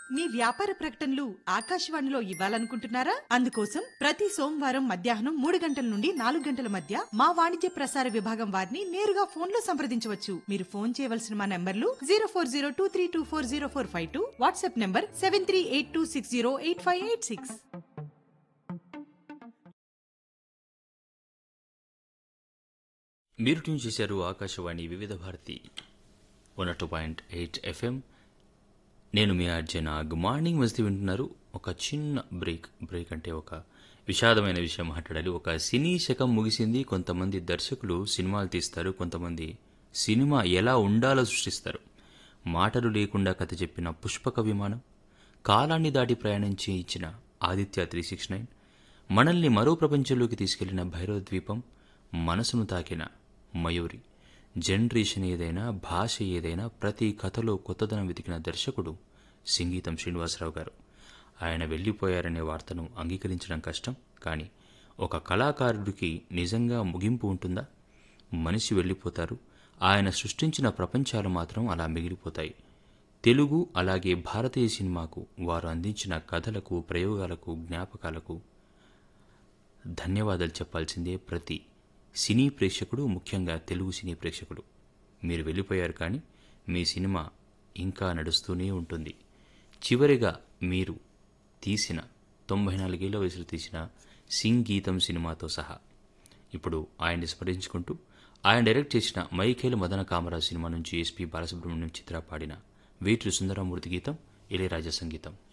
మీ వ్యాపార ప్రకటనలు ఆకాశవాణిలో ఇవ్వాలనుకుంటున్నారా అందుకోసం ప్రతి సోమవారం మధ్యాహ్నం మూడు గంటల నుండి నాలుగు గంటల మధ్య మా వాణిజ్య ప్రసార విభాగం వారిని నేరుగా ఫోన్ లో సంప్రదించవచ్చు మీరు ఫోన్ చేయవలసిన మా నంబర్లు zero four zero two three two four zero four five two WhatsApp number seven three eight two six zero eight five eight six మీరు ట్యూన్ చేశారు Akashvani Vividh Bharati one two point eight FM నేను మీ అర్జున గుడ్ మార్నింగ్ మస్తీ వింటున్నారు ఒక చిన్న break break అంటే ఒక విషాదమైన విషయం మాట్లాడాలి ఒక సినీ శకం ముగిసింది కొంతమంది దర్శకులు సినిమాలు తీస్తారు కొంతమంది సినిమా ఎలా ఉండాలో సృష్టిస్తారు మాటలు లేకుండా కథ చెప్పిన పుష్పక విమానం కాలాన్ని దాటి ప్రయాణించి ఇచ్చిన ఆదిత్య త్రీ సిక్స్ నైన్ మనల్ని మరో ప్రపంచంలోకి తీసుకెళ్లిన భైరవ ద్వీపం మనసును తాకిన మయూరి జనరేషన్ ఏదైనా భాష ఏదైనా ప్రతి కథలో కొత్తదనం వెతికిన దర్శకుడు సింగీతం శ్రీనివాసరావు గారు ఆయన వెళ్ళిపోయారనే వార్తను అంగీకరించడం కష్టం కానీ ఒక కళాకారుడికి నిజంగా ముగింపు ఉంటుందా మనిషి వెళ్ళిపోతారు ఆయన సృష్టించిన ప్రపంచాలు మాత్రం అలా మిగిలిపోతాయి తెలుగు అలాగే భారతీయ సినిమాకు వారు అందించిన కథలకు ప్రయోగాలకు జ్ఞాపకాలకు ధన్యవాదాలు చెప్పాల్సిందే ప్రతి సినీ ప్రేక్షకుడు ముఖ్యంగా తెలుగు సినీ ప్రేక్షకుడు మీరు వెళ్ళిపోయారు కానీ మీ సినిమా ఇంకా నడుస్తూనే ఉంటుంది చివరిగా మీరు తీసిన తొంభై నాలుగేళ్ల వయసులో తీసిన సింగ్ గీతం సినిమాతో సహా ఇప్పుడు ఆయన్ని స్మరించుకుంటూ ఆయన డైరెక్ట్ చేసిన మైఖేలు మదన కామరాజ్ సినిమా నుంచి ఎస్పీ బాలసుబ్రహ్మణ్యం చిత్ర పాడిన వేటూరి సుందరమూర్తి గీతం ఇళయరాజా సంగీతం